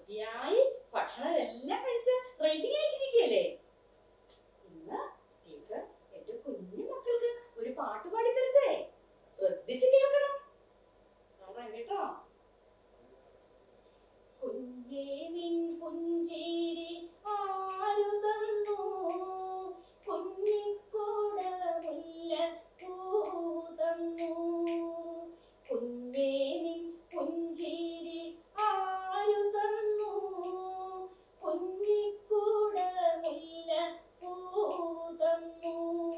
വൃത്തിയായി ഭക്ഷണം എല്ലാം കഴിച്ച് റെഡി ആയിട്ടിരിക്കുകയല്ലേ ഇന്ന് ടീച്ചർ എന്റെ കുഞ്ഞു മക്കൾക്ക് ഒരു പാട്ട് പാടി തരട്ടെ ശ്രദ്ധിച്ച് കേൾക്കണം പാടാം കേട്ടോ കുഞ്ഞേ നിൻ പുഞ്ചേരി ആരു തന്നു കുഞ്ഞിക്കൂട മുല്ല പൂ തന്നു കുഞ്ഞേ നിൻ പുഞ്ചേരി ആരു തന്നു കുഞ്ഞിക്കൂട മുല്ല പൂ തന്നു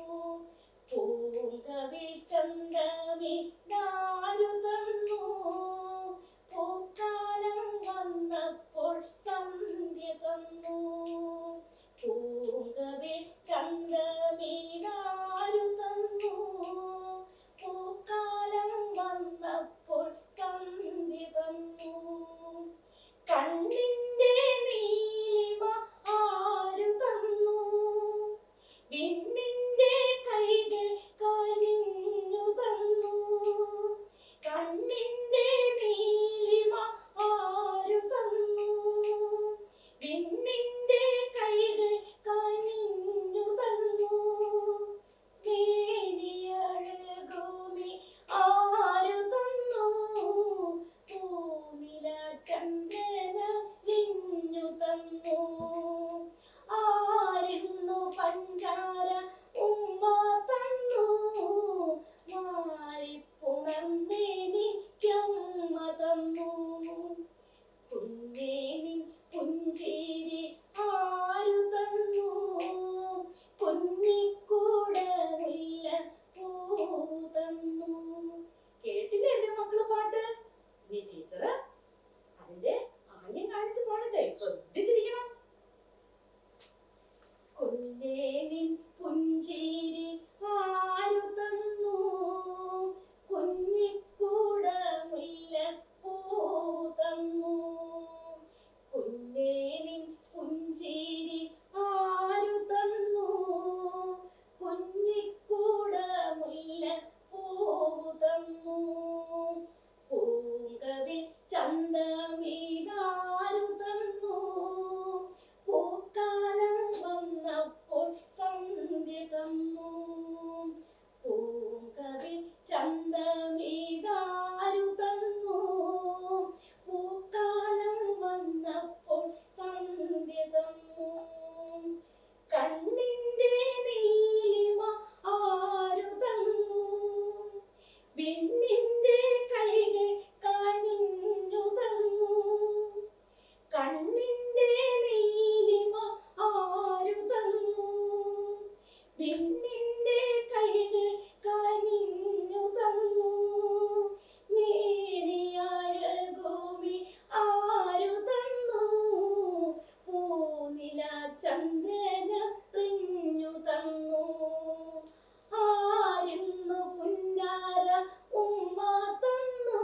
പൂങ്കവിൾ ചന്തമി നാരു തന്നു പൂക്കാലം വന്നപ്പോൾ സന്ധ്യ തന്നു പൂങ്കവിൾ ചന്തമി നാരു തന്നു പൂക്കാലം വന്നപ്പോൾ സന്ധ്യ തന്നു കണ്ണിന്റെ നീലിമ ആരു തന്നു വിണ്ണിന്റെ കൈകൾ കനിഞ്ഞു തന്നു കണ്ണിന്റെ നീലിമ ആരു തന്നു വിണ്ണിന്റെ കൈകൾ കനിഞ്ഞു തന്നു മേനിയഴകുമി ആരു തന്നു പൂനില ചന്ദ്രന നിന്നു തന്നു ആരുന്നു പഞ്ചാര ഉമ്മ തന്നു മാറിപ്പുണർന്നെനിക്കമ്മ തന്നു കുഞ്ഞേനി പുഞ്ചേരി ആരു തന്നു കുഞ്ഞിക്കൂട മുല്ല പൂ തന്നു കേട്ടില്ലേ എന്റെ മക്കള് പാട്ട് ഇനി ടീച്ചർ അതിന്റെ ആംഗ്യം കാണിച്ച് പാടട്ടെ ശ്രദ്ധിച്ചിരിക്കണം കുഞ്ഞേ നിൻ പുഞ്ചേരി ആരു തന്നു കുഞ്ഞിക്കൂട മുല്ല പൂ തന്നു കുഞ്ഞേ നിൻ പുഞ്ചേരി ആരു തന്നു കുഞ്ഞിക്കൂട മുല്ല പൂ തന്നു പൂങ്കവിൽ ചന്തമീതാരു തന്നു പൂക്കാലം വന്നപ്പോൾ സന്ധ്യ തന്നു പൂങ്കവിൽ ചന്തമീതാരു തന്നു പൂക്കാലം വന്നപ്പോൾ സന്ധ്യ തന്നു കണ്ണിന്റെ നീലിമ ആരു തന്നു വിണ്ണിന്റെ കൈകൾ കനിഞ്ഞു തന്നു കണ്ണിന്റെ നീലിമ ആരു തന്നു വിണ്ണിന്റെ കൈകൾ കനിഞ്ഞു തന്നു മേനിയഴകോമി ആരു തന്നു പൂനില ചന്ദ്രന തിഞ്ഞു തന്നു ആരുന്നു പുന്നാര ഉമ്മ തന്നു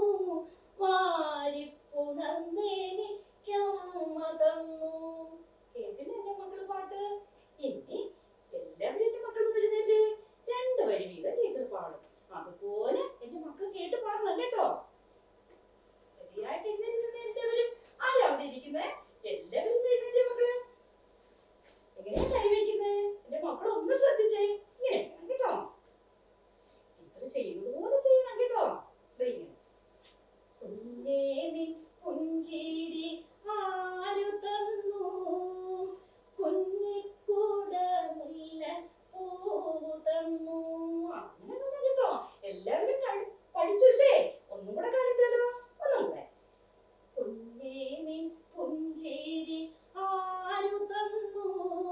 വാരിപ്പുണർന്നെനിക്കമ്മ തന്നു കേട്ടില്ലേ എന്റെ മക്കള് പാട്ട് ഇനി എല്ലാവരും എന്റെ മക്കൾ എഴുന്നേറ്റ് രണ്ട് വരി വീതം ടീച്ചർ പാടും അതുപോലെ എന്റെ മക്കൾ കേട്ട് പാടണം കേട്ടോ റെഡിയായിട്ട് എഴുന്നേറ്റിരുന്ന എല്ലാവരും ആരാ അവിടെ ഇരിക്കുന്നേ എല്ലാവരും ഒന്ന് എഴുന്നേറ്റ് മക്കള് എങ്ങനെയാ കൈ വെക്കുന്നേ എന്റെ മക്കൾ ഒന്ന് ശ്രദ്ധിച്ചേ ഇങ്ങനെ വേണം കേട്ടോ ടീച്ചർ ചെയ്യുന്നത് പോലെ ചെയ്യണം കേട്ടോ ദേ ഇങ്ങനെ കുഞ്ഞേ നിൻ പുഞ്ചിരി ആരു തന്നു കുഞ്ഞിക്കൂട മുല്ല പൂ തന്നു അങ്ങനെ തന്നെ കേട്ടോ എല്ലാവരും കഴി- പഠിച്ചില്ലേ ഒന്നും കൂടെ കാണിച്ചാലോ ഒന്നും കൂടെ കുഞ്ഞേ നിൻ പുഞ്ചിരി ആരു തന്നു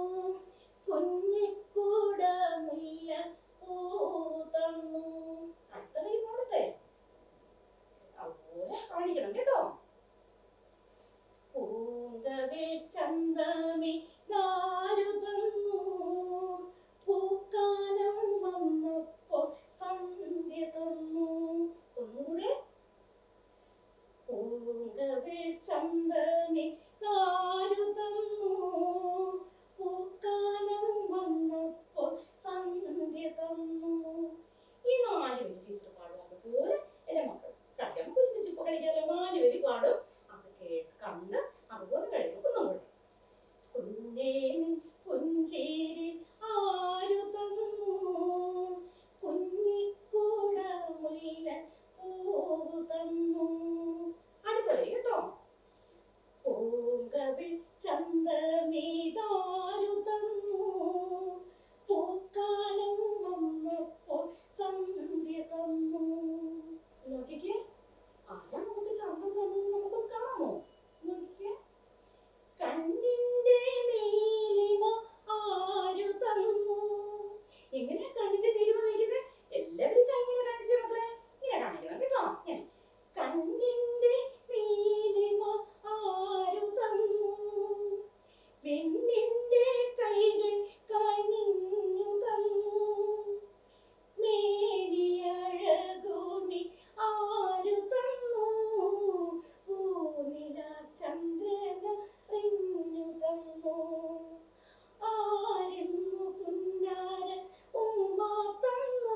കുഞ്ഞിക്കൂട മുല്ല പൂ തന്നു അടുത്ത വരി പോടട്ടെ അതുപോലെ കാണിക്കണം കേട്ടോ പൂങ്കവിൽ ചന്തമി നാരു തന്നു പൂക്കാലം വന്നപ്പോൾ സന്ധ്യ തന്നു ഒന്നുകൂടെ പൂങ്കവിൽ ചന്തമി നാരു തന്നു പൂക്കാലം വന്നപ്പോൾ സന്ധ്യ തന്നു ഈ നാല് വരി ടീച്ചർ പാടും അതുപോലെ എന്റെ മക്കൾ കളിക്കാൻ ഒരുമിച്ച് ഇപ്പൊ കളിക്കാലോ നാല് വരി പാടും അത് കേട്ട് കണ്ട് എന്നെ നിൻ പുഞ്ചേരി ആരു തന്നു കുഞ്ഞിക്കൂട മുല്ല പൂവ് തന്നു അടുത്ത വരി കേട്ടോ പൂങ്കവിൾ ചന്തമേതാരു തന്നു പൂക്കാലം വന്നപ്പോൾ സന്ധ്യ തന്നു നോക്കിക്കേ ആരാ നമുക്ക് ചന്തം തന്നത് നമുക്കൊന്ന് കാണാമോ നോക്കിക്കേ കണ്ണിന്റെ നീലിമ ആരു തന്നു എങ്ങനെയാ കണ്ണിന്റെ നീലിമ വയ്ക്കുന്നത് എല്ലാവരും കൈ ഇങ്ങനെ കാണിച്ചേ മക്കളെ ഇങ്ങനെ കാണിക്കണം കേട്ടോ ഇങ്ങനെ. കണ്ണിന്റെ നീലിമ ആരു തന്നു പെണ്ണിന്റെ കൈകൾ കനിഞ്ഞു തന്നു മേനിയഴകൂമി ആരു തന്നു പൂനില ചന്ദ്രന റിഞ്ഞു തന്നു ആരെന്നു പുന്നാര ഉമ്മ തന്നു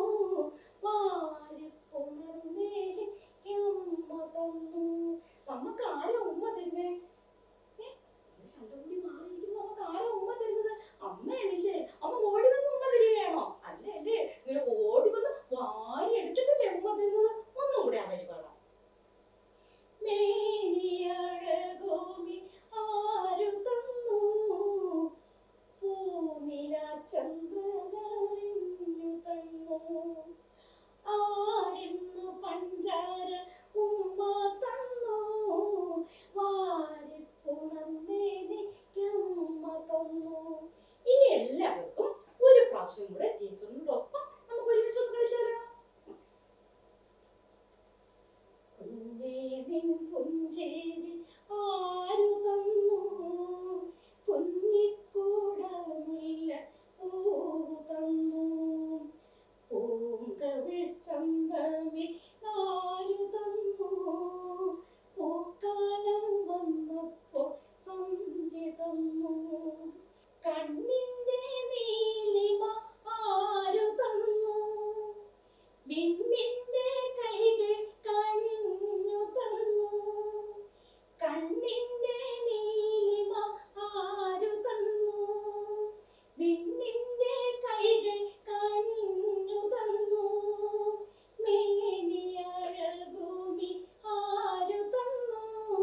വാരിപ്പുണർന്നേല് അമ്മ തന്നു നമുക്ക് ആരാ ഉമ്മ തരുന്നേ ഏ, ഇത് ശബ്ദം കൂടി മാറിയിരിക്കുമ്പോ നമുക്ക് ആരാ ഉമ്മ തരുന്നത് അമ്മയാണില്ലേ അമ്മ ഓടി വന്ന് ഉമ്മ തരികയാണോ അല്ല അല്ലേ ഇങ്ങനെ ഓടി വന്ന് വാരി എടുത്തിട്ടല്ലേ ഉമ്മ തരുന്നത് ഒന്നും കൂടെ ആ വരി പാടാം മേനിയഴകോമി ആരു തന്നു പൂനില ചന്ദ്രനറിഞ്ഞു തന്നു ആരെന്നു പഞ്ചാര ഉമ്മ തന്നു വാരിപ്പുണർന്നേനിക്കമ്മ തന്നു ഇനി എല്ലാവർക്കും ഒരു പ്രാവശ്യം കൂടെ ടീച്ചറിനോടൊപ്പം നമുക്ക് ഒരുമിച്ച് ഒന്ന് കളിച്ചാലോ കുഞ്ഞേ നിൻ പുഞ്ചേരി ആരു തന്നു കുഞ്ഞിക്കൂട മുല്ല പൂവ് തന്നു പൂങ്കവിൾ ചന്തമേ ആരു തന്നു പൂക്കാലം വന്നപ്പോ സന്ധ്യ തന്നു കണ്ണിന്റെ നീലിമ ആരു തന്നു മിന്നിന്റെ കൈകൾ കനിഞ്ഞു തന്നു കണ്ണിന്റെ നീലിമ ആരു തന്നു മിന്നിന്റെ കൈകൾ കനിഞ്ഞു തന്നു മേനിയഴകൂമി ആരു തന്നു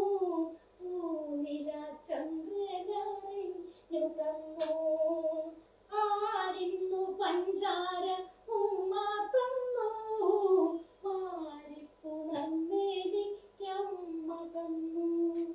പൂനില ചന്ദ്രനറിഞ്ഞു തന്നു ആരിന്നു പഞ്ചാര ഉമ്മ തന്നു മാറിപ്പുണർന്നേരിക്കമ്മ തന്നു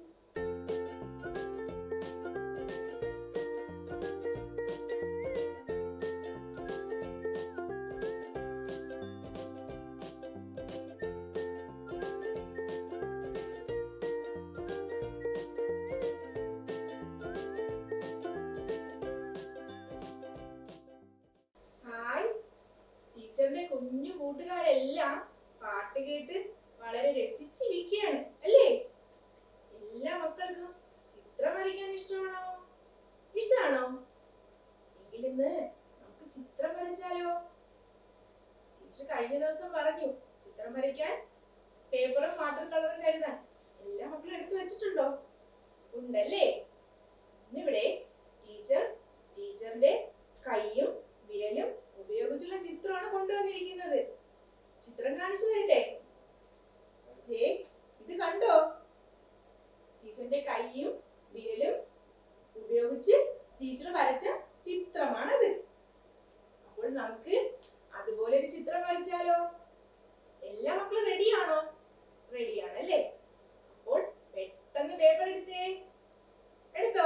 ഹായ് ടീച്ചറിന്റെ കുഞ്ഞു കൂട്ടുകാരെല്ലാം പാട്ട് കേട്ട് വളരെ രസിച്ചിരിക്കുകയാണ് അല്ലേ എല്ലാ മക്കൾക്കും ചിത്രം വരയ്ക്കാൻ ഇഷ്ടമാണോ ഇഷ്ടമാണോ എങ്കിൽ ഇന്ന് നമുക്ക് ചിത്രം വരച്ചാലോ ടീച്ചർ കഴിഞ്ഞ ദിവസം പറഞ്ഞു ചിത്രം വരയ്ക്കാൻ പേപ്പറും വാട്ടർ കളറും കരുതാൻ എല്ലാ മക്കളും എടുത്തു വെച്ചിട്ടുണ്ടോ ഉണ്ടല്ലേ ഇന്നിവിടെ ടീച്ചർ ടീച്ചറിന്റെ കൈയും വിരലും ഉപയോഗിച്ചുള്ള ചിത്രമാണ് കൊണ്ടുവന്നിരിക്കുന്നത് ചിത്രം കാണിച്ചു തരട്ടെ ദേ ഇത് കണ്ടോ ടീച്ചറിന്റെ കൈയും വിരലും ഉപയോഗിച്ച് ടീച്ചർ വരച്ച ചിത്രമാണത് അപ്പോൾ നമുക്ക് അതുപോലെ ഒരു ചിത്രം വരച്ചാലോ എല്ലാ മക്കളും റെഡിയാണോ റെഡിയാണ് അല്ലേ അപ്പോൾ പെട്ടെന്ന് പേപ്പർ എടുത്തേ എടുത്തോ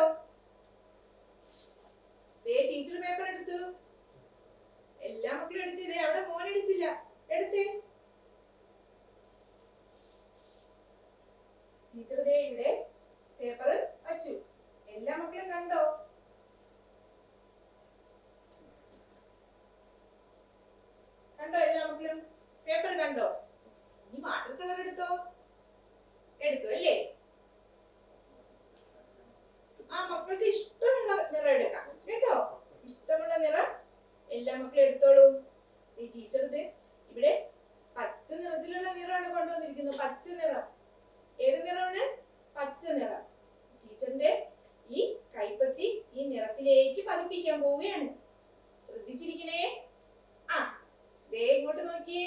ദേ ടീച്ചർ പേപ്പർ എടുത്തു എല്ലാ മക്കളും എടുത്തേ ദേ അവിടെ മോൻ എടുത്തില്ല എടുത്തേ ടീച്ചർ ദേ ഇവിടെ പേപ്പർ വച്ചു എല്ലാ മക്കളും കണ്ടോ കണ്ടോ എല്ലാ മക്കളും പേപ്പർ കണ്ടോ ഇനി വാട്ടർ കളർ എടുത്തോ എടുത്തു അല്ലേ ആ മക്കൾക്ക് ഇഷ്ടമുള്ള നിറം എടുക്കാം കേട്ടോ ഇഷ്ടമുള്ള നിറം എല്ലാ മക്കളും എടുത്തോളൂ ഈ ടീച്ചർ ഇത് ഇവിടെ പച്ച നിറത്തിലുള്ള നിറമാണ് കൊണ്ടുവന്നിരിക്കുന്നത് പച്ച നിറം ഏത് നിറമാണ് പച്ച നിറം ടീച്ചറിന്റെ ഈ കൈപ്പത്തി ഈ നിറത്തിലേക്ക് പതിപ്പിക്കാൻ പോവുകയാണ് ശ്രദ്ധിച്ചിരിക്കണേ ആ ദേ ഇങ്ങോട്ട് നോക്കിയേ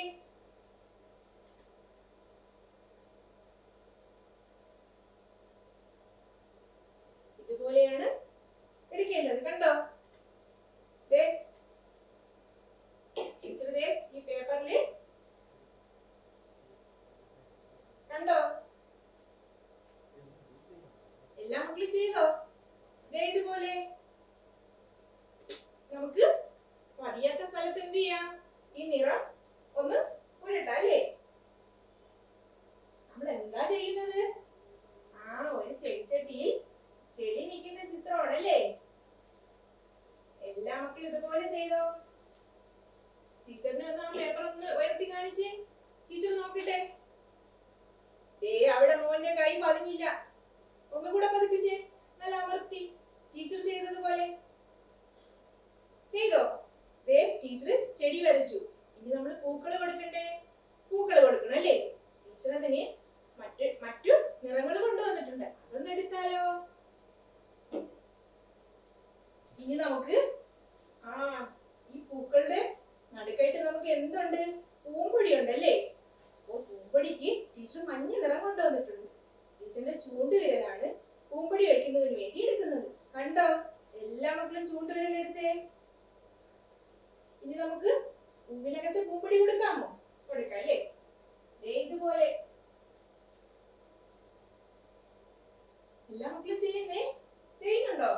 ഇതുപോലെയാണ് എടുക്കേണ്ടത് കണ്ടോ ദേ ടീച്ചർ ദേ ഈ പേപ്പറില് കണ്ടോ എല്ലാ മക്കളും ചെയ്തോ ദേ ഇതുപോലെ നമുക്ക് പതിയാത്ത സ്ഥലത്ത് എന്ത് ചെയ്യാം ഈ നിറം ഒന്ന് പുരട്ടാം അല്ലേ നമ്മൾ എന്താ ചെയ്യുന്നത് ആ ഒരു ചെടിച്ചട്ടിയിൽ ചെടി നിൽക്കുന്ന ചിത്രമാണല്ലേ എല്ലാ മക്കളും ഇതുപോലെ ചെയ്തോ ടീച്ചറിനെ ഒന്ന് ആ പേപ്പർ ഒന്ന് ഉയർത്തി കാണിച്ചേ ടീച്ചർ നോക്കട്ടെ ഏ അവിടെ മോന്റെ കൈ പതിഞ്ഞില്ല ഒന്നുകൂടെ പതിപ്പിച്ചേ നല്ല അമർത്തി ടീച്ചർ ചെയ്തതുപോലെ ചെയ്തോ ദേ ടീച്ചർ ചെടി വരച്ചു ഇനി നമ്മൾ പൂക്കൾ കൊടുക്കണ്ടേ പൂക്കൾ കൊടുക്കണം അല്ലേ ടീച്ചർ അതിന് മറ്റ് മറ്റു നിറങ്ങൾ കൊണ്ടുവന്നിട്ടുണ്ട് അതൊന്ന് എടുത്താലോ ഇനി നമുക്ക് ആ ഈ പൂക്കളുടെ നടുക്കായിട്ട് നമുക്ക് എന്തുണ്ട് പൂമ്പൊടി ഉണ്ടല്ലേ അപ്പോൾ പൂമ്പൊടിക്ക് ടീച്ചർ മഞ്ഞ നിറം കൊണ്ടുവന്നിട്ടുണ്ട് ടീച്ചറിന്റെ ചൂണ്ടുവിരലാണ് പൂമ്പൊടി വെക്കുന്നതിന് വേണ്ടി എടുക്കുന്നത് കണ്ടോ എല്ലാ മക്കളും ചൂണ്ടുവിരൽ എടുത്തേ ഇനി നമുക്ക് പൂവിനകത്ത് പൂമ്പൊടി കൊടുക്കാമോ കൊടുക്കാം അല്ലേ ദേ ഇതുപോലെ എല്ലാ മക്കളും ചെയ്യുന്നേ ചെയ്യുന്നുണ്ടോ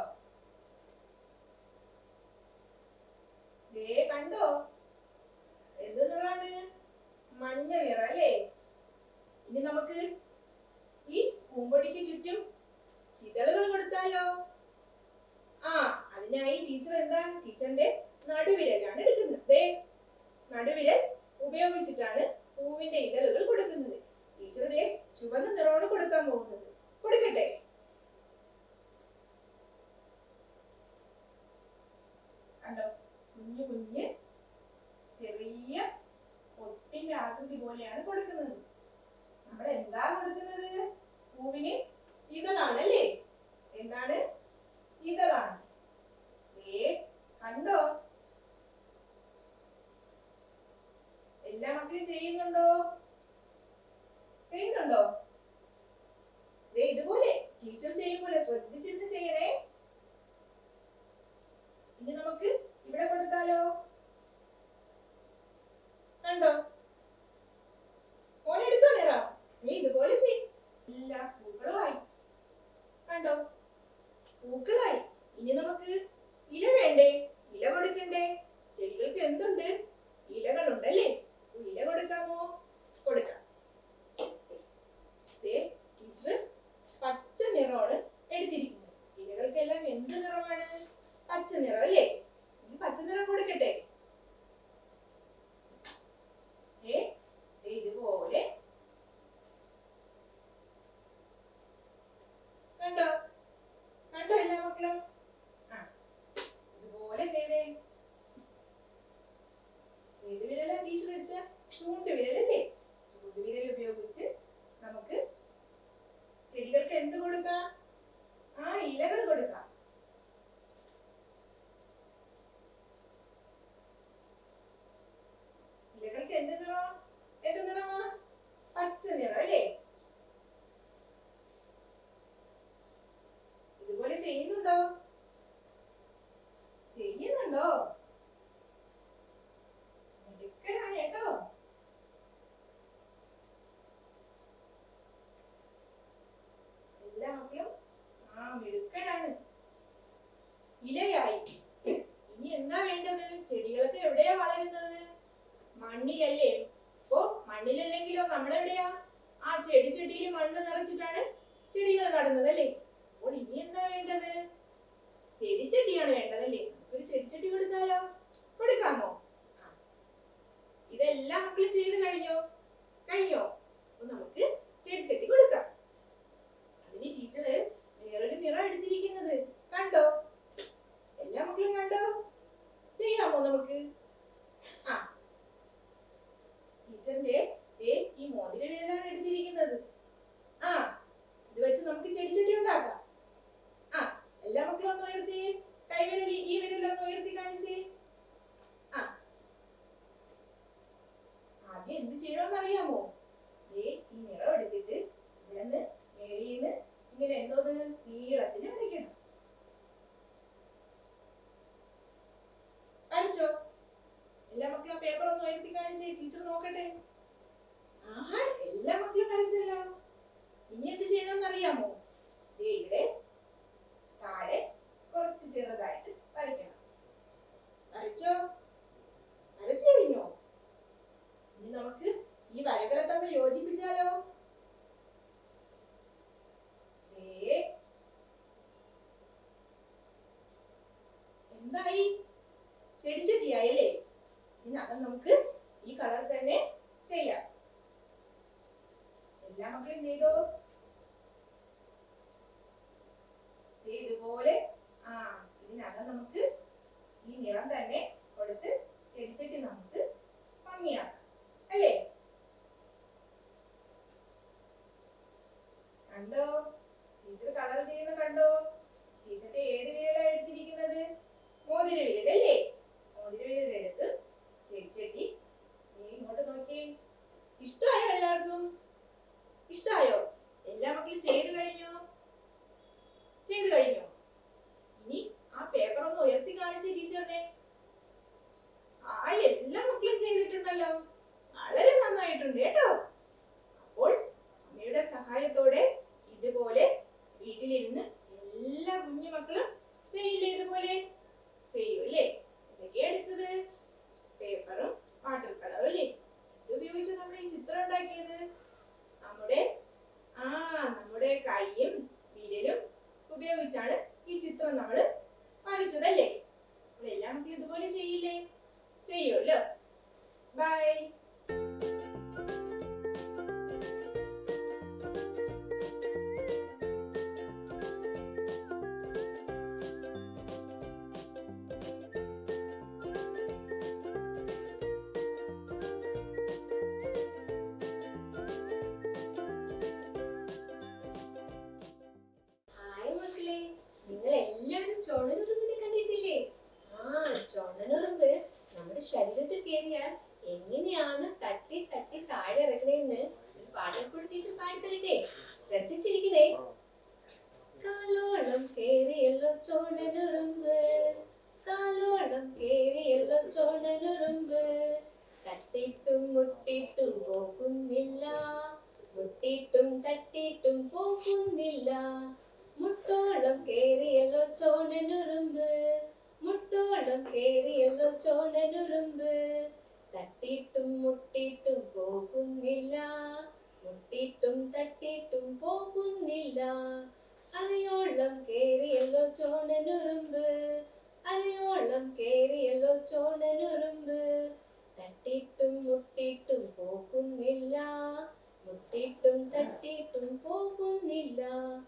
ദേ കണ്ടോ എന്ത് നിറാണ് മഞ്ഞ നിറം അല്ലേ ഇനി നമുക്ക് ഈ പൂമ്പൊടിക്ക് ചുറ്റും ഇതളുകൾ കൊടുത്താലോ ആ അതിനായി ടീച്ചർ എന്താ ടീച്ചറിന്റെ നടുവിരലാണ് എടുക്കുന്നത് ദേ നടുവിരൽ ഉപയോഗിച്ചിട്ടാണ് പൂവിന്റെ ഇതളുകൾ കൊടുക്കുന്നത് ടീച്ചർ ദേ ചുവന്ന നിറമാണ് കൊടുക്കാൻ പോകുന്നത് കൊടുക്കട്ടെ കണ്ടോ കുഞ്ഞു കുഞ്ഞ് ചെറിയ പൊട്ടിന്റെ ആകൃതി പോലെയാണ് കൊടുക്കുന്നത് നമ്മൾ എന്താ കൊടുക്കുന്നത് പൂവിന് ഇതളാണ് അല്ലേ എന്താണ് ഇതളാണ് ഏ കണ്ടോ എല്ലാ മക്കളും ചെയ്യുന്നുണ്ടോ ചെയ്യുന്നുണ്ടോ ദേ ഇതുപോലെ ടീച്ചർ ചെയ്യുമ്പോലെ ശ്രദ്ധിച്ചിരുന്ന് ചെയ്യണേ ഇനി നമുക്ക് ഇവിടെ കൊടുത്താലോ കണ്ടോ മോനെടുത്തോ നിറം ദേ ഇതുപോലെ ചെയ്യും എല്ലാ പൂക്കളുമായി കണ്ടോ പൂക്കളായി ഇനി നമുക്ക് ഇല വേണ്ടേ ഇല കൊടുക്കണ്ടേ ചെടികൾക്ക് എന്തുണ്ട് ഇലകളുണ്ടല്ലേ ഇല കൊടുക്കാമോ കൊടുക്കാം ദേ ടീച്ചർ പച്ച നിറമാണ് എടുത്തിരിക്കുന്നത് ഇലകൾക്കെല്ലാം എന്ത് നിറമാണ് പച്ച നിറം അല്ലേ ഈ പച്ച നിറം കൊടുക്കട്ടെ ഏ ദേ ഇതുപോലെ കണ്ടോ കണ്ടോ എല്ലാ മക്കളും ആ ഇതുപോലെ ചെയ്തേ ഏത് വിരലാ ടീച്ചർ എടുത്ത ചൂണ്ട് വിരലല്ലേ ചൂണ്ട് വിരൽ ഉപയോഗിച്ച് നമുക്ക് ചെടികൾക്ക് എന്ത് കൊടുക്കാം ആ ഇലകൾ കൊടുക്കാം ഇലകൾക്ക് എന്ത് നിറം എന്ത് നിറമാ പച്ച നിറം അല്ലേ ഇതുപോലെ ചെയ്യുന്നുണ്ടോ ചെയ്യുന്നുണ്ടോ മിടുക്കനാണ് കേട്ടോ എല്ലാ മക്കളും ആ മിടുക്കനാണ് ഇലയായി ഇനി എന്താ വേണ്ടത് ചെടികളൊക്കെ എവിടെയാ വളരുന്നത് മണ്ണിലല്ലേ അപ്പോ മണ്ണിലല്ലെങ്കിലോ നമ്മളെവിടെയാ ആ ചെടി ചെടിയിൽ മണ്ണ് നിറച്ചിട്ടാണ് ചെടികൾ നടുന്നത് അല്ലേ അപ്പോൾ ഇനി എന്താ വേണ്ടത് ചെടിച്ചട്ടിയാണ് വേണ്ടതല്ലേ നമുക്കൊരു ചെടിച്ചട്ടി കൊടുത്താലോ കൊടുക്കാമോ ആ. ഇതെല്ലാം മക്കളും ചെയ്ത് കഴിഞ്ഞോ കഴിഞ്ഞോ അപ്പൊ നമുക്ക് ചെടിച്ചട്ടി കൊടുക്കാം അതിന് ടീച്ചറ് വേറൊരു നിറം എടുത്തിരിക്കുന്നത് കണ്ടോ എല്ലാ മക്കളും കണ്ടോ ചെയ്യാമോ നമുക്ക് ആ ടീച്ചറിന്റെ ദേ ഈ മോതിര വിരലാണ് എടുത്തിരിക്കുന്നത് ആ ഇത് വെച്ച് നമുക്ക് ചെടിച്ചട്ടി ഉണ്ടാക്കാം ആ എല്ലാ മക്കളും എന്ത് ചെയ്യണമെന്ന് അറിയാമോ ദേ ഈ നിറം എടുത്തിട്ട് ഇവിടെ നിന്ന് മേളിന്ന് ഇങ്ങനെ എന്തോന്ന് നീളത്തിന് വരയ്ക്കണം വരച്ചോ എല്ലാ മക്കളും ആ പേപ്പർ ഒന്ന് ഉയർത്തി കാണിച്ചേ ടീച്ചർ നോക്കട്ടെ ആഹാ എല്ലാ മക്കളും വരച്ചല്ലോ ഇനി എന്ത് ചെയ്യണമെന്ന് അറിയാമോ ദേ ഇവിടെ താഴെ കുറച്ച് ചെറുതായിട്ട് വരയ്ക്കണം വരച്ചോ വരച്ചു കഴിഞ്ഞോ ഇനി നമുക്ക് ഈ വരകളെ തമ്മിൽ യോജിപ്പിച്ചാലോ ദേ. എന്തായി ചെടിച്ചട്ടിയായല്ലേ ഇനി അത് നമുക്ക് ഈ കളർ തന്നെ ചെയ്യാം എല്ലാ മക്കളും ചെയ്തോ ദേ ഇതുപോലെ ആ ഇതിനകം നമുക്ക് ഈ നിറം തന്നെ കൊടുത്ത് ചെടിച്ചട്ടി നമുക്ക് ഭംഗിയാക്കാം അല്ലേ കണ്ടോ ടീച്ചർ കളർ ചെയ്യുന്ന കണ്ടോ ടീച്ചറിന്റെ ഏത് വിരലാണ് എടുത്തിരിക്കുന്നത് മോതിര വിരൽ അല്ലേ മോതിര വിരൽ എടുത്ത് ചെടിച്ചട്ടി നീ ഇങ്ങോട്ട് നോക്കി ഇഷ്ടമായോ എല്ലാവർക്കും ഇഷ്ടമായോ എല്ലാ മക്കളും ചെയ്തു കഴിഞ്ഞോ ചെയ്തു കഴിഞ്ഞോ ഇനി ആ പേപ്പർ ഒന്ന് ഉയർത്തി കാണിച്ച ടീച്ചറിനെ ആ എല്ലാ മക്കളും ചെയ്തിട്ടുണ്ടല്ലോ വളരെ നന്നായിട്ടുണ്ട് കേട്ടോ അപ്പോൾ അമ്മയുടെ സഹായത്തോടെ ഇതുപോലെ വീട്ടിലിരുന്ന് എല്ലാ കുഞ്ഞു മക്കളും ചെയ്യില്ലേ ഇതുപോലെ ചെയ്യും അല്ലേ എന്തൊക്കെയാ എടുത്തത് പേപ്പറും വാട്ടർ കളറും അല്ലേ ഇത് ഉപയോഗിച്ച് നമ്മൾ ഈ ചിത്രം ഉണ്ടാക്കിയത് നമ്മുടെ ആ നമ്മുടെ കൈയും വിരലും ഉപയോഗിച്ചാണ് ഈ ചിത്രം നമ്മൾ വരച്ചതല്ലേ അപ്പോൾ എല്ലാ മക്കളും ഇതുപോലെ ചെയ്യില്ലേ ചെയ്യുമല്ലോ ബൈ ഹായ് മക്കളെ നിങ്ങൾ എല്ലാവരും ചുണനുറുമ്പിനെ കണ്ടിട്ടില്ലേ ആ ചുണനുറുമ്പ് നമ്മുടെ ശരീരത്തിൽ കയറിയാൽ എങ്ങനെയാണ് തട്ടി തട്ടി താഴെ ഇറക്കണേന്ന് ഒരു പാട്ടൽക്കൂടി ടീച്ചർ പാടിത്തരട്ടെ ശ്രദ്ധിച്ചിരിക്കണേ കാലോളം കേറിയല്ലോ ചോണനുറുമ്പ് കാലോളം കേറിയല്ലോ ചോണനുറുമ്പ് തട്ടിട്ടും മുട്ടിട്ടും പോകുന്നില്ല മുട്ടിട്ടും തട്ടിട്ടും പോകുന്നില്ല മുട്ടോളം കേറിയല്ലോ ചോണനുറുമ്പ് മുട്ടോളം കേറിയല്ലോ ചോണനുറുമ്പ് തട്ടിട്ടും മുട്ടിട്ടും പോകുന്നില്ല മുട്ടിട്ടും തട്ടിട്ടും പോകുന്നില്ല അരയോളം കേറിയല്ലോ ചോണനുറുമ്പ് അരയോളം കേറിയല്ലോ ചോണനുറുമ്പ് തട്ടിട്ടും മുട്ടിട്ടും പോകുന്നില്ല മുട്ടിട്ടും തട്ടിട്ടും പോകുന്നില്ല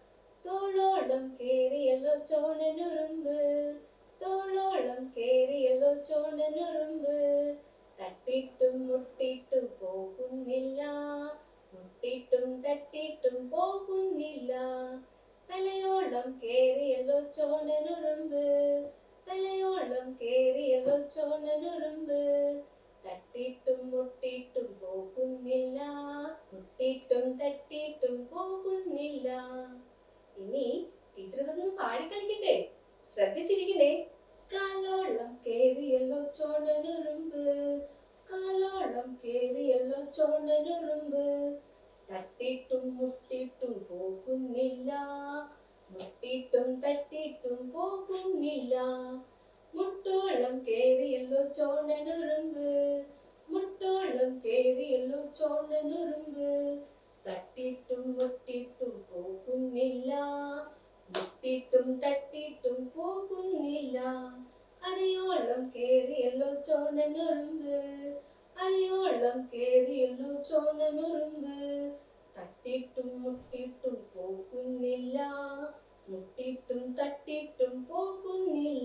തോളോളം കേറിയല്ലോ ചോണനുറുമ്പ് തോളോളം കേറിയല്ലോ ചോണനുറുമ്പ് തട്ടിട്ടും മുട്ടിട്ടും പോകുന്നില്ല മുട്ടിട്ടും തട്ടിട്ടും പോകുന്നില്ല തലയോളം കേറിയല്ലോ ചോണനുറുമ്പ് തലയോളം കേറിയല്ലോ ചോണനുറുമ്പ് തട്ടിട്ടും മുട്ടിട്ടും പോകുന്നില്ല മുട്ടിട്ടും തട്ടിട്ടും പോകുന്നില്ല ഇനി ടീച്ചർ ഇതൊന്ന് പാടിക്കളിക്കട്ടെ ശ്രദ്ധിച്ചിരിക്കണേ കാലോളം കേറിയല്ലോ ചോണനുറുമ്പ് കാലോളം കേറിയല്ലോ ചോണനുറുമ്പ് തട്ടിട്ടും മുട്ടിട്ടും പോകുന്നില്ല മുട്ടിട്ടും തട്ടിട്ടും പോകുന്നില്ല മുട്ടോളം കേറിയല്ലോ ചോണനുറുമ്പ് മുട്ടോളം കേറിയല്ലോ ചോണനുറുമ്പ് തട്ടിട്ടും മുട്ടിട്ടും പോകുന്നില്ല മുട്ടിട്ടും തട്ടിട്ടും പോകുന്നില്ല അരയോളം കേറിയല്ലോ ചോണനുറുമ്പ് അരയോളം കേറിയല്ലോ ചോണനുറുമ്പ് തട്ടിട്ടും മുട്ടിട്ടും പോകുന്നില്ല മുട്ടിട്ടും തട്ടിട്ടും പോകുന്നില്ല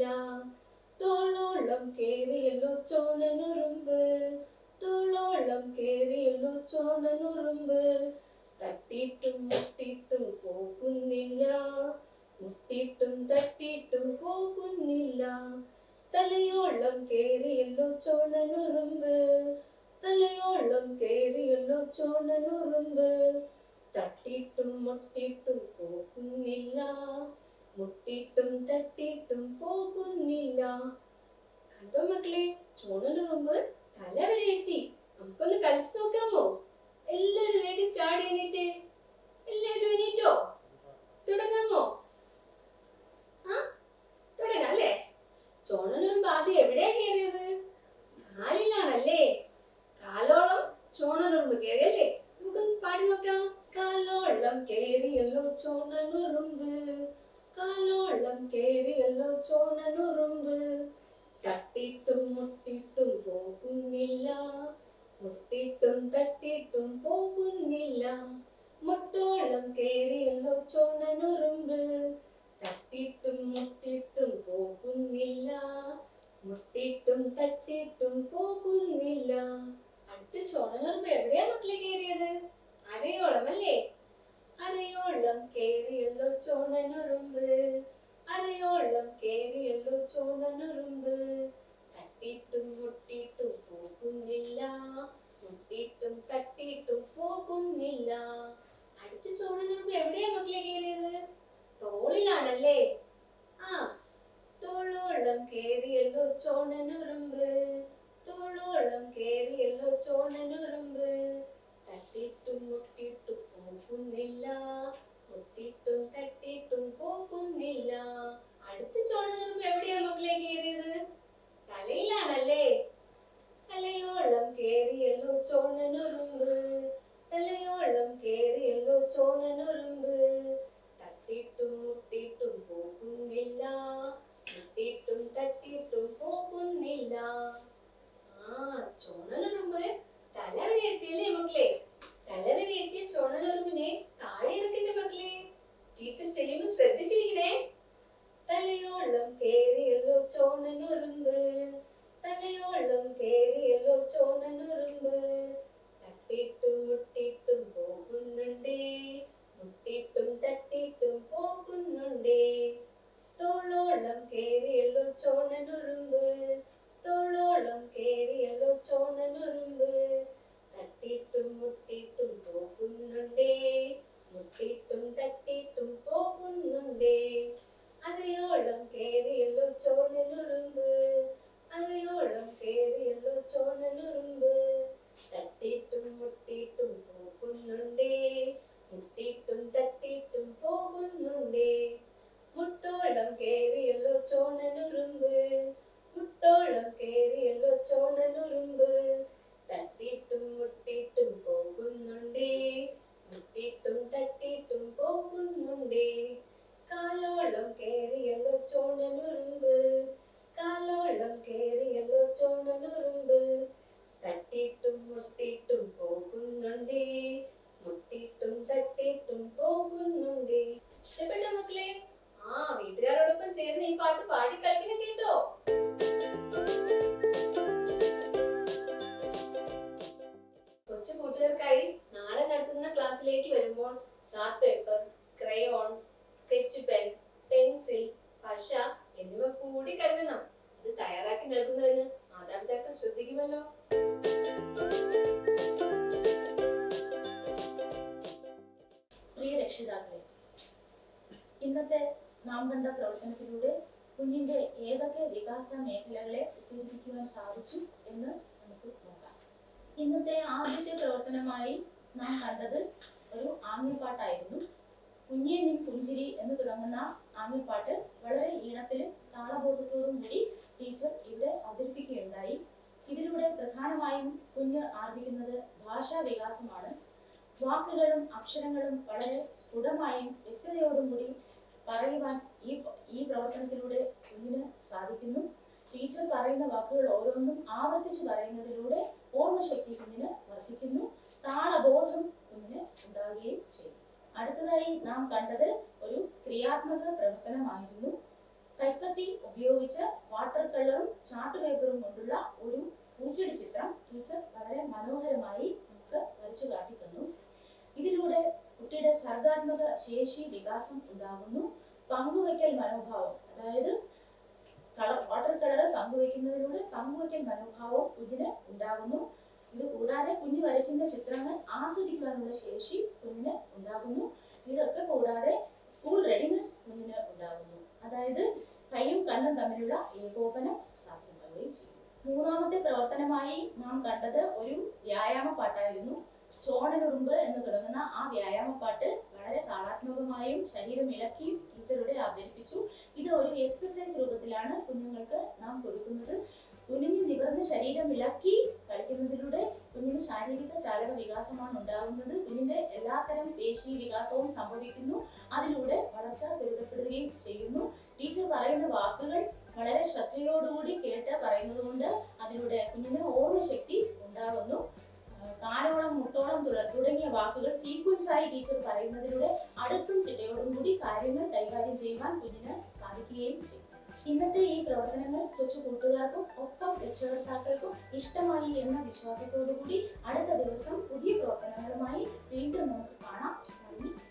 തോളോളം കേറിയല്ലോ ചോണനുറുമ്പ് തോളോളം കേറിയല്ലോ ചോണനുറുമ്പ് തട്ടിട്ടും മുട്ടിട്ടും പോകുന്നില്ല മുട്ടിട്ടും തട്ടിട്ടും പോകുന്നില്ല തലയോളം കേറിയല്ലോ ചോണനുറുമ്പ് തലയോളം കേറിയല്ലോ ചോണനുറുമ്പ് തട്ടിയിട്ടും മുട്ടിയിട്ടും പോകുന്നില്ല മുട്ടിയിട്ടും തട്ടിയിട്ടും പോകുന്നില്ല കണ്ടോ മക്കളെ ചോണനുറുമ്പ് തല വരെ എത്തി നമുക്കൊന്ന് കളിച്ചു നോക്കാമോ എല്ലാരും വേഗം ചാടി എണീറ്റ് എല്ലാവരും എണീറ്റോ തുടങ്ങാമോ ആ തുടങ്ങാം അല്ലേ ചോണനുറുമ്പ് ആദ്യം എവിടെയാ കയറിയത് കാലിലാണല്ലേ കാലോളം ചോണനുറുമ്പ് കയറിയല്ലേ നമുക്കൊന്ന് പാടി നോക്കാം കാലോളം കേറിയല്ലോ ചോണനുറുമ്പ് കാലോളം കേറിയല്ലോ ചോണനുറുമ്പ് തട്ടിയിട്ടും മുട്ടിയിട്ടും പോകുന്നില്ല മുട്ടിയിട്ടും തട്ടിയിട്ടും പോകുന്നില്ല മുട്ടോളം കേറിയല്ലോ ചോണനുറുമ്പ് തട്ടിയിട്ടും മുട്ടിയിട്ടും പോകുന്നില്ല മുട്ടിയിട്ടും തട്ടിയിട്ടും പോകുന്നില്ല അടുത്ത ചോണനുറുമ്പ് എവിടെയാ മക്കളെ കേറിയത് അരയോളം അല്ലേ അരയോളം കേറിയല്ലോ ചോണനുറുമ്പ് അരയോളം കേറിയല്ലോ ചോണനുറുമ്പ് തട്ടിയിട്ടും മുട്ടിയിട്ടും പോകുന്നില്ല മുട്ടിയിട്ടും തട്ടിയിട്ടും പോകുന്നില്ല അടുത്ത ചോണനുറുമ്പ് എവിടെയാ മക്കളെ കേറിയത് തോളിലാണല്ലേ ആ തോളോളം കേറിയല്ലോ ചോണനുറുമ്പ് തോളോളം കേറിയല്ലോ ചോണനുറുമ്പ് തട്ടിയിട്ടും മുട്ടിയിട്ടും പോകുന്നില്ല മുട്ടിയിട്ടും തട്ടിയിട്ടും പോകുന്നില്ല അടുത്ത ചോണനുറുമ്പ് എവിടെയാ മക്കളെ കേറിയത് തലയിലാണല്ലേ തലയോളം കേറിയല്ലോ ചോണനുറുമ്പ് തലയോളം കേറിയല്ലോ ചോണനുറുമ്പ് തട്ടിയിട്ടും മുട്ടിയിട്ടും പോകുന്നില്ല മുട്ടിയിട്ടും തട്ടിയിട്ടും പോകുന്നില്ല ആ ചോണനുറുമ്പ് തല വരെ എത്തിയല്ലേ മക്കളെ തല വരെ എത്തിയ ചോണനുറുമ്പിനെ താഴെ ഇറക്കണ്ടേ മക്കളെ ടീച്ചർ ചെയ്യുമ്പോ ശ്രദ്ധിച്ചിരിക്കണേ തലയോളം കേറിയല്ലോ ചോണനുറുമ്പ് തലയോളം കേറിയല്ലോ ചോണനുറുമ്പ് തട്ടിയിട്ടും മുട്ടിയിട്ടും പോകുന്നുണ്ടേ മുട്ടിയിട്ടും തട്ടിയിട്ടും പോകുന്നുണ്ടേ തോളോളം കേറിയല്ലോ ചോണനുറുമ്പ് തോളോളം കേറിയല്ലോ ചോണനുറുമ്പ് തട്ടിയിട്ടും മുട്ടിയിട്ടും പോകുന്നുണ്ടേ മുട്ടിയിട്ടും തട്ടിയിട്ടും പോകുന്നുണ്ടേ അരയോളം കേറിയല്ലോ ചോണനുറുമ്പ് അരയോളം കേറിയല്ലോ ചോണനുറുമ്പ് തട്ടിയിട്ടും മുട്ടിയിട്ടും പോകുന്നുണ്ടേ മുട്ടിയിട്ടും തട്ടിയിട്ടും പോകുന്നുണ്ടേ മുട്ടോളം കേറിയല്ലോ ചോണനുറുമ്പ് മുട്ടോളം കേറിയല്ലോ ചോണനുറുമ്പ് തട്ടിയിട്ടും മുട്ടിയിട്ടും പോകുന്നുണ്ടേ മുട്ടിയിട്ടും തട്ടിയിട്ടും പോകുന്നുണ്ടേ കാലോളം കേറിയല്ലോ ചോണനുറുമ്പ് കാലോളം കേറിയല്ലോ ചോണനുറുമ്പ് തട്ടിയിട്ടും മുട്ടിയിട്ടും പോകുന്നുണ്ടേ മുട്ടിയിട്ടും തട്ടിയിട്ടും പോകുന്നുണ്ടേ ഇഷ്ടപ്പെട്ട മക്കളെ ആ വീട്ടുകാരോടൊപ്പം ചേർന്ന് ഈ പാട്ട് പാടി കളിക്കണം കേട്ടോ കൊച്ചു കൂട്ടുകാർക്കായി നാളെ നടത്തുന്ന ക്ലാസ്സിലേക്ക് വരുമ്പോൾ chart paper crayons sketch pen pencil പശ എന്നിവ കൂടി കരുതണം അത് തയ്യാറാക്കി നൽകുന്നതിന് മാതാപിതാക്കൾ ശ്രദ്ധിക്കുമല്ലോ പ്രിയ രക്ഷിതാക്കളെ ഇന്നത്തെ നാം കണ്ട പ്രവർത്തനത്തിലൂടെ കുഞ്ഞിന്റെ ഏതൊക്കെ വികാസ മേഖലകളെ ഉത്തേജിപ്പിക്കുവാൻ സാധിച്ചു എന്ന് നമുക്ക് നോക്കാം ഇന്നത്തെ ആദ്യത്തെ പ്രവർത്തനമായി നാം കണ്ടത് ഒരു ആംഗ്യപ്പാട്ടായിരുന്നു കുഞ്ഞേ നിൻ പുഞ്ചിരി എന്ന് തുടങ്ങുന്ന ആംഗ്യപ്പാട്ട് വളരെ ഈണത്തിലും താളബോധത്തോടും കൂടി ടീച്ചർ ഇവിടെ അവതരിപ്പിക്കുകയുണ്ടായി ഇതിലൂടെ പ്രധാനമായും കുഞ്ഞ് ആർജിക്കുന്നത് ഭാഷാ വികാസമാണ് വാക്കുകളും അക്ഷരങ്ങളും വളരെ സ്ഫുടമായും വ്യക്തതയോടും കൂടി പറയുവാൻ ഈ ഈ പ്രവർത്തനത്തിലൂടെ കുഞ്ഞിന് സാധിക്കുന്നു ടീച്ചർ പറയുന്ന വാക്കുകൾ ഓരോന്നും ആവർത്തിച്ച് പറയുന്നതിലൂടെ ഓർമ്മശക്തി കുഞ്ഞിന് വർദ്ധിക്കുന്നു താളബോധം കുഞ്ഞിന് ഉണ്ടാവുകയും ചെയ്യും അടുത്തതായി നാം കണ്ടത് ഒരു ക്രിയാത്മക പ്രവർത്തനമായിരുന്നു കൈപ്പത്തി ഉപയോഗിച്ച് വാട്ടർ കളറും ചാർട്ട് പേപ്പറും കൊണ്ടുള്ള ഒരു പൂച്ചെടി ചിത്രം ടീച്ചർ വളരെ മനോഹരമായി നമുക്ക് വരച്ചു കാട്ടി തന്നു ഇതിലൂടെ കുട്ടിയുടെ സർഗാത്മക ശേഷി വികാസം ഉണ്ടാകുന്നു പങ്കുവയ്ക്കൽ മനോഭാവം അതായത് കളർ വാട്ടർ കളർ പങ്കുവയ്ക്കുന്നതിലൂടെ പങ്കുവയ്ക്കൽ മനോഭാവം ഇതിന് ഉണ്ടാകുന്നു ഇത് കൂടാതെ കുഞ്ഞ് വരയ്ക്കുന്ന ചിത്രങ്ങൾ ആസ്വദിക്കുവാനുള്ള ശേഷി കുഞ്ഞിന് ഉണ്ടാകുന്നു ഇതൊക്കെ കൂടാതെ സ്കൂൾ റെഡിനെസ് കുഞ്ഞിന് ഉണ്ടാകുന്നു അതായത് കൈയും കണ്ണും തമ്മിലുള്ള ഏകോപനം സാധ്യമാവുകയും ചെയ്യും മൂന്നാമത്തെ പ്രവർത്തനമായി നാം കണ്ടത് ഒരു വ്യായാമ പാട്ടായിരുന്നു ചോണനുറുമ്പ് എന്ന് തുടങ്ങുന്ന ആ വ്യായാമ പാട്ട് വളരെ താളാത്മകമായും ശരീരം ഇളക്കിയും ടീച്ചറുടെ അവതരിപ്പിച്ചു ഇത് ഒരു എക്സസൈസ് രൂപത്തിലാണ് കുഞ്ഞുങ്ങൾക്ക് നാം കൊടുക്കുന്നത് കുഞ്ഞിന് നിവർന്ന ശരീരം ഇളക്കി കളിക്കുന്നതിലൂടെ കുഞ്ഞിന് ശാരീരിക ചാലക വികാസമാണ് ഉണ്ടാകുന്നത് കുഞ്ഞിന്റെ എല്ലാത്തരം പേശി വികാസവും സംഭവിക്കുന്നു അതിലൂടെ വളർച്ച ത്വരിതപ്പെടുകയും ചെയ്യുന്നു ടീച്ചർ പറയുന്ന വാക്കുകൾ വളരെ ശ്രദ്ധയോടുകൂടി കേട്ട് പറയുന്നത് കൊണ്ട് അതിലൂടെ കുഞ്ഞിന് ഓർമ്മശക്തി ഉണ്ടാകുന്നു ആ, കാലോളം മുട്ടോളം തുട- തുടങ്ങിയ വാക്കുകൾ സീക്വൻസ് ആയി ടീച്ചർ പറയുന്നതിലൂടെ അടുക്കും ചിട്ടയോടും കൂടി കാര്യങ്ങൾ കൈകാര്യം ചെയ്യുവാൻ കുഞ്ഞിന് സാധിക്കുകയും ചെയ്യും ഇന്നത്തെ ഈ പ്രവർത്തനങ്ങൾ കൊച്ചു കൂട്ടുകാർക്കും ഒപ്പം രക്ഷകർത്താക്കൾക്കും ഇഷ്ടമായി എന്ന വിശ്വാസത്തോടു കൂടി അടുത്ത ദിവസം പുതിയ പ്രവർത്തനങ്ങളുമായി വീണ്ടും നമുക്ക് കാണാം നന്ദി